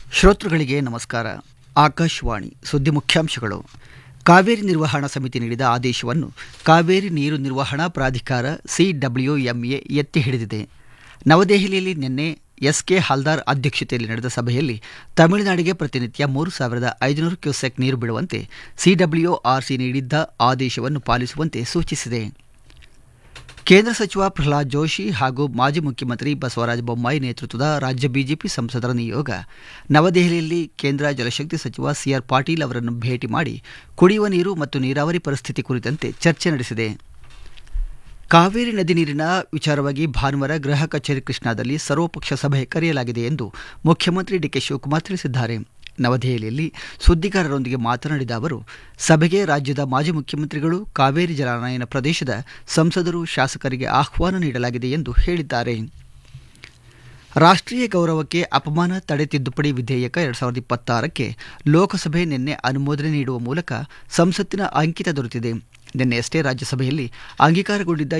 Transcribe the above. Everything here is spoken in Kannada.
ಶ್ರೋತೃಗಳಿಗೆ ನಮಸ್ಕಾರ ಆಕಾಶವಾಣಿ ಸುದ್ದಿ ಮುಖ್ಯಾಂಶಗಳು ಕಾವೇರಿ ನಿರ್ವಹಣಾ ಸಮಿತಿ ನೀಡಿದ ಆದೇಶವನ್ನು ಕಾವೇರಿ ನೀರು ನಿರ್ವಹಣಾ ಪ್ರಾಧಿಕಾರ ಸಿಡಬ್ಲ್ಯೂಎಂಎ ಎತ್ತಿ ಹಿಡಿದಿದೆ ನವದೆಹಲಿಯಲ್ಲಿ ನಿನ್ನೆ ಎಸ್ಕೆ ಹಾಲ್ದಾರ್ ಅಧ್ಯಕ್ಷತೆಯಲ್ಲಿ ನಡೆದ ಸಭೆಯಲ್ಲಿ ತಮಿಳುನಾಡಿಗೆ ಪ್ರತಿನಿತ್ಯ ಮೂರು ಸಾವಿರದ ಐದುನೂರು ಕ್ಯೂಸೆಕ್ ನೀರು ಬಿಡುವಂತೆ ಸಿಡಬ್ಲ್ಯೂಆರ್ಸಿ ನೀಡಿದ್ದ ಆದೇಶವನ್ನು ಪಾಲಿಸುವಂತೆ ಸೂಚಿಸಿದೆ ಕೇಂದ್ರ ಸಚಿವ ಪ್ರಹ್ಲಾದ್ ಜೋಶಿ ಹಾಗೂ ಮಾಜಿ ಮುಖ್ಯಮಂತ್ರಿ ಬಸವರಾಜ ಬೊಮ್ಮಾಯಿ ನೇತೃತ್ವದ ರಾಜ್ಯ ಬಿಜೆಪಿ ಸಂಸದರ ನಿಯೋಗ ನವದೆಹಲಿಯಲ್ಲಿ ಕೇಂದ್ರ ಜಲಶಕ್ತಿ ಸಚಿವ ಸಿಆರ್ ಪಾಟೀಲ್ ಅವರನ್ನು ಭೇಟಿ ಮಾಡಿ ಕುಡಿಯುವ ನೀರು ಮತ್ತು ನೀರಾವರಿ ಪರಿಸ್ಥಿತಿ ಕುರಿತಂತೆ ಚರ್ಚೆ ನಡೆಸಿದೆ ಕಾವೇರಿ ನದಿ ನೀರಿನ ವಿಚಾರವಾಗಿ ಭಾನುವಾರ ಗೃಹ ಕಚೇರಿ ಕೃಷ್ಣಾದಲ್ಲಿ ಸರ್ವಪಕ್ಷ ಸಭೆ ಕರೆಯಲಾಗಿದೆ ಎಂದು ಮುಖ್ಯಮಂತ್ರಿ ಡಿಕೆ ಶಿವಕುಮಾರ್ ತಿಳಿಸಿದ್ದಾರೆ ನವದೆಹಲಿಯಲ್ಲಿ ಸುದ್ದಿಗಾರರೊಂದಿಗೆ ಮಾತನಾಡಿದ ಅವರು ಸಭೆಗೆ ರಾಜ್ಯದ ಮಾಜಿ ಮುಖ್ಯಮಂತ್ರಿಗಳು ಕಾವೇರಿ ಜಲಾನಯನ ಪ್ರದೇಶದ ಸಂಸದರು ಶಾಸಕರಿಗೆ ಆಹ್ವಾನ ನೀಡಲಾಗಿದೆ ಎಂದು ಹೇಳಿದ್ದಾರೆ ರಾಷ್ಟ್ರೀಯ ಗೌರವಕ್ಕೆ ಅಪಮಾನ ತಡೆ ತಿದ್ದುಪಡಿ ವಿಧೇಯಕ ಎರಡ್ ಸಾವಿರದ ಇಪ್ಪತ್ತಾರಕ್ಕೆ ಲೋಕಸಭೆ ನಿನ್ನೆ ಅನುಮೋದನೆ ನೀಡುವ ಮೂಲಕ ಸಂಸತ್ತಿನ ಅಂಕಿತ ದೊರೆತಿದೆ ನಿನ್ನೆಯಷ್ಟೇ ರಾಜ್ಯಸಭೆಯಲ್ಲಿ ಅಂಗೀಕಾರಗೊಂಡಿದ್ದ